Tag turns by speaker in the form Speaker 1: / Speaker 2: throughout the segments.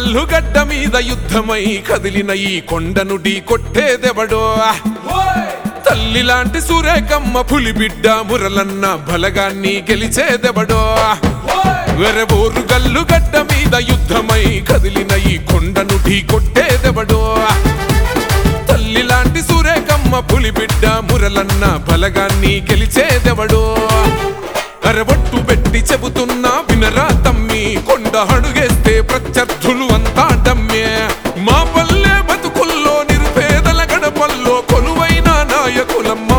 Speaker 1: గల్లు గడ్డ మీద యుద్ధమై కదిలిన ఈ కొండను ఢీ కొట్టేదెవడో తల్లి లాంటి సూరేకమ్మ పులి బిడ్డ మురలన్న బలగాన్ని గెలిచేదెవడో వెరబోరు గల్లు గడ్డ మీద యుద్ధమై కదిలిన ఈ కొండను ఢీ కొట్టేదెవడో తల్లి లాంటి సూరేకమ్మ పులి బిడ్డ మురలన్న బలగాన్ని గెలిచేదెవడో అరవట్టు పెట్టి చెబుతున్నా వినరా తమ్మి కొండ అడుగేస్తే ప్రత్యర్థులు అంతా డమ్మే మా పల్లె బతుకుల్లో నిరుపేదల గడపల్లో కొలువైన నాయకులమ్మా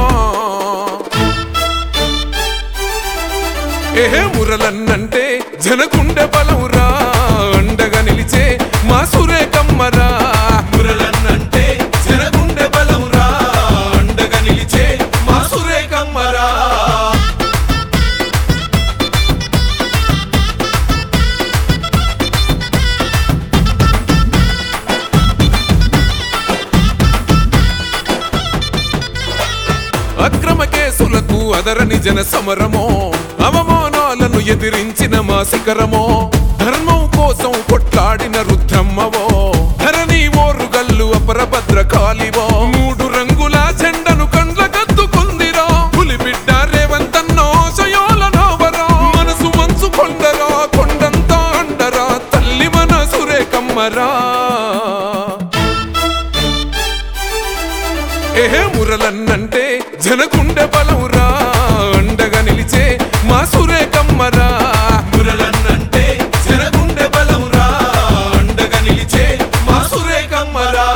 Speaker 1: ఏహే మురలన్నంటే జనకుండె బలవురా అండగా నిలిచే మా సురేకమ్మరా మురలన్నంటే జనకుండె బలవురా అండగా నిలిచే మా సురేకమ్మరా అక్రమ కేసులకు అదరని జన సమరమో అవమానాలను ఎదిరించిన మా శిఖరమో ధర్మం కోసం కొట్లాడిన రుద్రమ్మవో ధరణి ఓరుగల్లు అపరభద్ర కాలివో మూడు రంగుల జెండను కండ్ల కత్తుకుందిరా పులి బిడ్డ రేవంతన్నో శయోల నోవరా మనసు మంచు కొండరా కొండంతా అండరా తల్లి మన సురేకమ్మరా ఏహే మురలన్నంటే జనకుండె బలవురా అండగా నిలిచే మా సురేకమ్మరా మురలన్నంటే జనకుండె బలవురా అండగా నిలిచే మా సురేకమ్మరా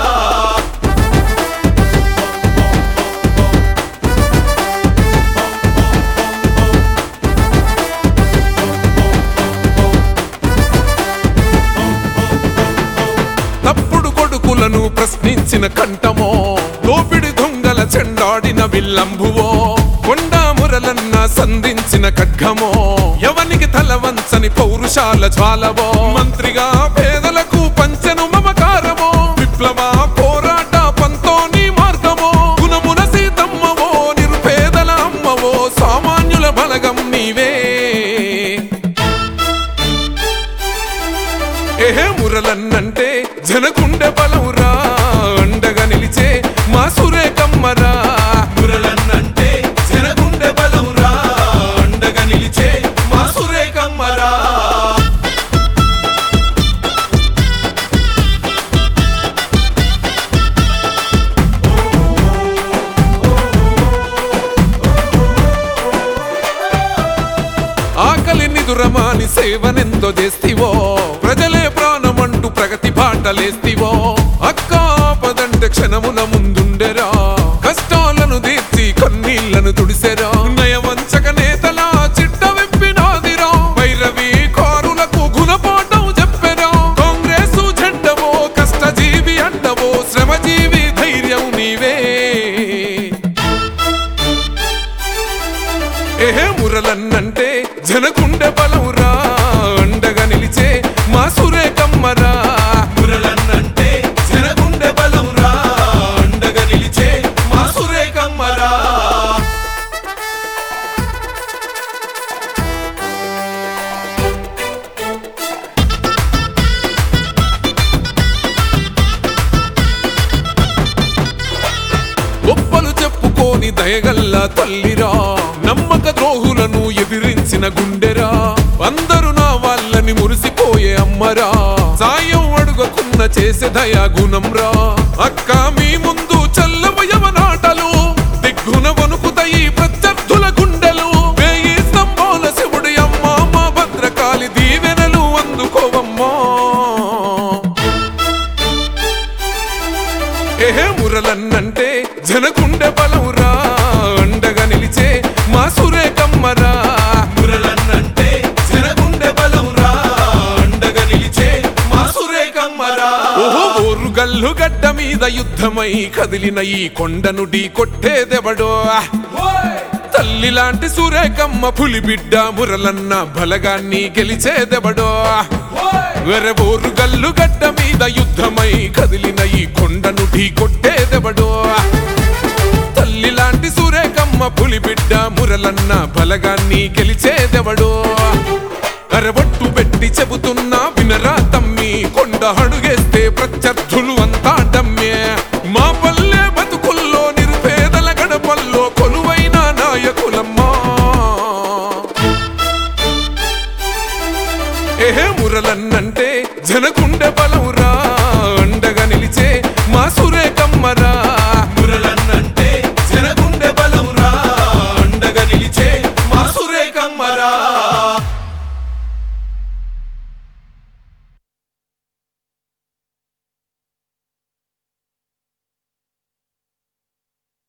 Speaker 1: తప్పుడు కొడుకులను ప్రశ్నించిన కంఠమో దోపిడి దొంగల చెండాడిన విల్లంబువో కొండా మురలన్న సంధించిన ఖడ్గమో ఎవనికి తల వంచని పౌరుషాల జ్వాలవో మంత్రిగా పేదలకు పంచెను మమకారమో విప్లవ పోరాట పంతోని మార్గమో గుణమున సీతమ్మవో నిరుపేదల అమ్మవో సామాన్యుల బలగం నీవే ఏహే మురలన్నంటే జనకుండె బలవురా అండగా నిలిచే మా సురేకమ్మరా మురలన్నంటే జనకుండె బలవురా అండగా నిలిచే మా సురేకమ్మరా ఆకలిని దురమాని సేవనెంతో చేస్తివో ప్రజలే ప్రాణమంటూ ప్రగతి బాటలేస్తివో అక్క పదంటే క్షణమున ముందుండెరా కష్టాలను తీర్చి కన్నీళ్లను తుడిసెరా నయవంచక నేతల చిట్ట వెప్పినాదిరా భైరవి కారులకు గుణపాఠం చెప్పెరా కాంగ్రెసు జెండవో కష్టజీవి అండవో శ్రమజీవి ధైర్యం నీవే ఏహే మురలన్నంటే జనకుండె బలవురా అండగా నిలిచే మా సురేకమ్మరా మురలన్నంటే జనకుండె బలవురా అండగా నిలిచే మా సురేకమ్మరా గొప్పలు చెప్పుకోని దయగల్లా తల్లిరా నమ్మక ద్రోహులను ఎదిరించిన గుండెరా అందరూ నా వాళ్ళని మురిసిపోయే అమ్మరా సాయం అడుగకున్న చేసే దయా గుణంరా అక్క మీ ముందు చల్లవయవ నాటలు దిగ్గున వణుకుతాయి ప్రత్యర్థుల గుండెలు వేయి స్తంభాల శివుడి అమ్మ మా భద్రకాళి దీవెనలు అందుకోవమ్మా ఏహే మురలన్నంటే జనకుండె బలవురా అండగా నిలిచే మా సురేకమ్మరా మురలన్నంటే జనకుండె బలవురా అండగా నిలిచే మా సురేకమ్మరా ఓహో ఓరు గల్లు గడ్డ మీద యుద్ధమై కదిలిన ఈ కొండను ఢీ కొట్టేదెవడో తల్లి లాంటి సురేకమ్మ పులి బిడ్డ మురలన్న బలగాన్ని గెలిచేదెవడో వెరబోరు గల్లు గడ్డ మీద యుద్ధమై కదిలిన ఈ కొండను ఢీ కొట్టేదెవడో తల్లి లాంటి సురేకమ్మ పులి బిడ్డ మురలన్న బలగాన్ని గెలిచేదెవడో అరవట్టు పెట్టి చెబుతున్నా వినరా తమ్మి కొండ అడుగేస్తే ప్రత్యర్థులు అంతా డమ్మే మా పల్లె బతుకుల్లో నిరుపేదల గడపల్లో కొలువైన నాయకులమ్మా ఏహే మురలన్నంటే జనకుండె బలవురా అండగా నిలిచే మా సురేకమ్మరా